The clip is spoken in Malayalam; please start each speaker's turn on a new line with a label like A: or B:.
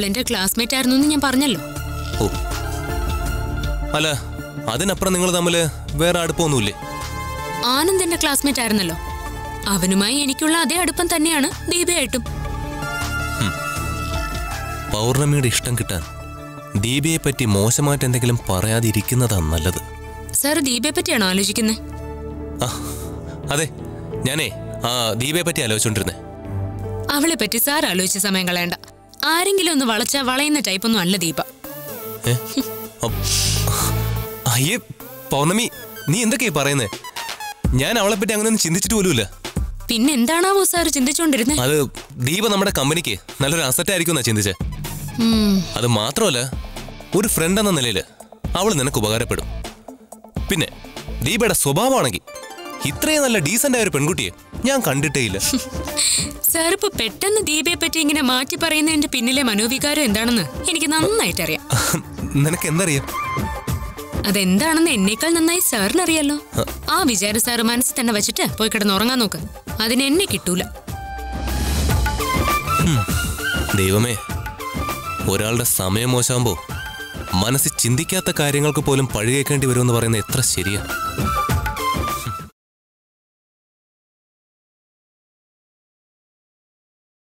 A: എന്റെ ക്ലാസ്മേറ്റ് ആയിരുന്നു എന്ന് ഞാൻ പറഞ്ഞല്ലോ
B: ഓ അല്ല അതിനപ്പുറം നിങ്ങൾ തമ്മിൽ വേറെ അടുപ്പമൊന്നുമില്ലേ
A: ആനന്ദ് എന്റെ ക്ലാസ്മേറ്റ് ആയിരുന്നല്ലോ അവനുമായി എനിക്കുള്ള അതേ അടുപ്പം തന്നെയാണ് ദീപയായിട്ടും
B: പൗർണമിയുടെ ഇഷ്ടം കിട്ടാൻ ദീപയെ പറ്റി മോശമായിട്ട് എന്തെങ്കിലും പറയാതിരിക്കുന്നതാ നല്ലത്
A: സാർ ദീപയെ പറ്റിയാണോ ആലോചിക്കുന്നത്
B: ആ അതെ ഞാനേ ആ ദീപയെ പറ്റി ആലോചിച്ചോണ്ടിരുന്നേ
A: അവളെ പറ്റി സാർ ആലോചിച്ച സമയം കളയണ്ട ആരെങ്കിലും ഒന്ന് വളച്ച വളയുന്ന ടൈപ്പൊന്നും അല്ല ദീപ
B: ഏ? അപ്പ് അയ്യേ പൗർണമി നീ എന്തൊക്കെയാ പറയുന്നേ ഞാൻ അവളെ പറ്റി അങ്ങനെ ഒന്നും ചിന്തിച്ചിട്ട് പോലുമില്ല
A: പിന്നെ എന്താണാവോ സാർ ചിന്തിച്ചോണ്ടിരുന്നത്
B: അത് ദീപ നമ്മുടെ കമ്പനിക്ക് നല്ലൊരു അസറ്റ് ആയിരിക്കും എന്നാ ചിന്തിച്ചേ അത് മാത്രമല്ല ഒരു ഫ്രണ്ട് എന്ന നിലയിൽ അവൾ നിനക്ക് ഉപകാരപ്പെടും പിന്നെ ദീപയുടെ സ്വഭാവമാണെങ്കിൽ ഇത്രയും നല്ല ഡീസന്റ് ആയ ഒരു പെൺകുട്ടിയെ ഞാൻ കണ്ടിട്ടേ ഇല്ല
A: സാർ ഇപ്പൊ പെട്ടെന്ന് ദീപയെ പറ്റി ഇങ്ങനെ മാറ്റി പറയുന്നതിന്റെ പിന്നിലെ മനോവികാരം എന്താണെന്ന് എനിക്ക് നന്നായിട്ട് അറിയാം
B: നിനക്ക് എന്തറിയാം
A: അതെന്താണെന്ന് എന്നേക്കാൾ നന്നായി സാറിന് അറിയാലോ ആ വിചാരം സാറ് മനസ്സിൽ തന്നെ വെച്ചിട്ട് പോയി കിടന്ന് ഉറങ്ങാൻ നോക്ക് അതിന് എന്നെ കിട്ടൂല
B: ദൈവമേ ഒരാളുടെ സമയം മോശമാകുമ്പോ മനസ്സിൽ ചിന്തിക്കാത്ത കാര്യങ്ങൾക്ക് പോലും പഴി കേൾക്കേണ്ടി വരുമെന്ന് പറയുന്നത് എത്ര ശരിയാ